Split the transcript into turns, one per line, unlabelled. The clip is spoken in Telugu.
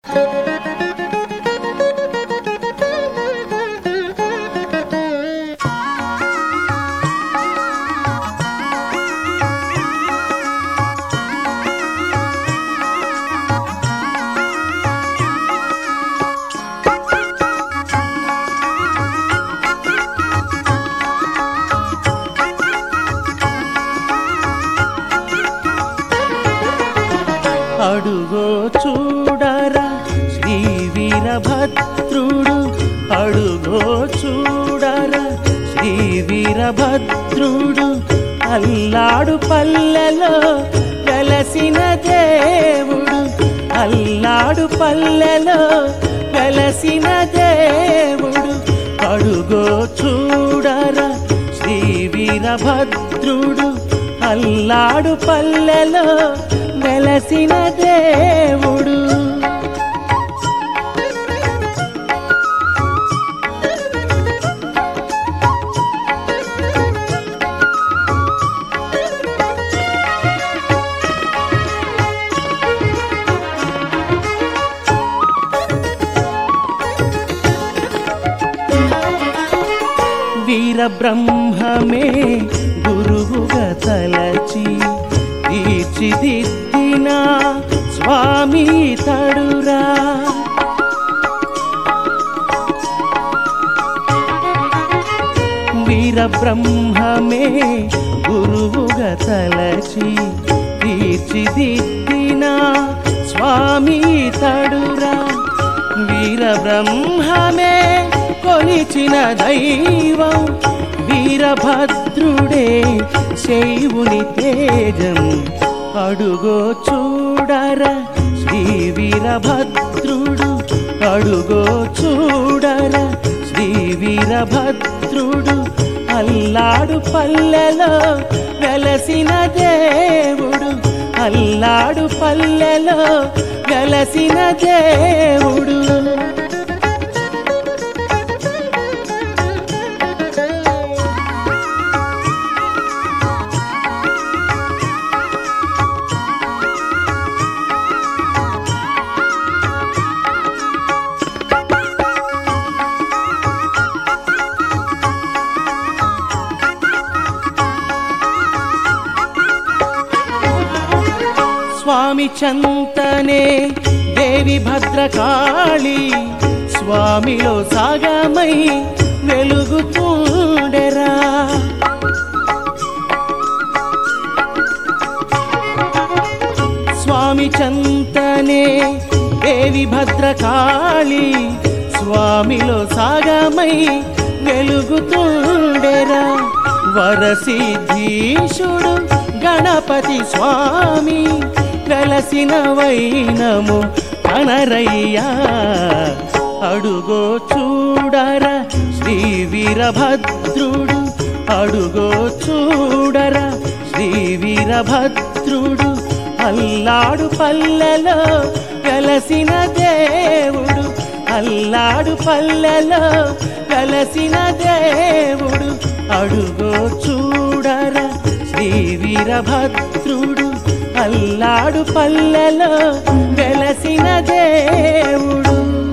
అడుగో చూడరా శ్రీ వీరభద్రుడు అడుగో చూడరా శ్రీ వీరభద్రుడు అల్లాడు పల్లెలో వెలసిన దేవుడు అల్లాడు పల్లెలో వెలసిన దేవుడు అడుగో చూడరా శ్రీ వీరభద్రుడు అల్లాడు పల్లెలో వెలసిన దేవుడు వీరబ్రహ్మమే గురువుగా తలచి తీర్చిదిద్దిన స్వామి తడురా వీరబ్రహ్మమే గురువుగా తలచి తీర్చిదిద్దిన స్వామి తడురా వీరబ్రహ్మమే కొలిచిన దైవం వీరభద్రుడే శైవుని తేజం అడుగో చూడరా శ్రీ వీరభద్రుడు అడుగో చూడరా శ్రీ వీరభద్రుడు అల్లాడు పల్లెలో వెలసిన దేవుడు అల్లాడు పల్లెలో వెలసిన దేవుడు స్వామి చంతనే దేవి భద్రకాళి స్వామిలో సాగమై వెలుగుతుండెరా స్వామి చంతనే దేవి భద్రకాళి స్వామిలో సాగమై వెలుగుతుండెరా వరసిద్ధీశుడు గణపతి స్వామి వెలసిన వైనము కనరయ్యా అడుగో చూడరా శ్రీ వీరభద్రుడు అడుగో చూడరా శ్రీ వీరభద్రుడు అల్లాడు పల్లెలో వెలసిన దేవుడు అల్లాడు పల్లెలో వెలసిన దేవుడు అడుగో చూడరా శ్రీ వీరభద్రుడు అల్లాడు పల్లెలో వెలసిన దేవుడు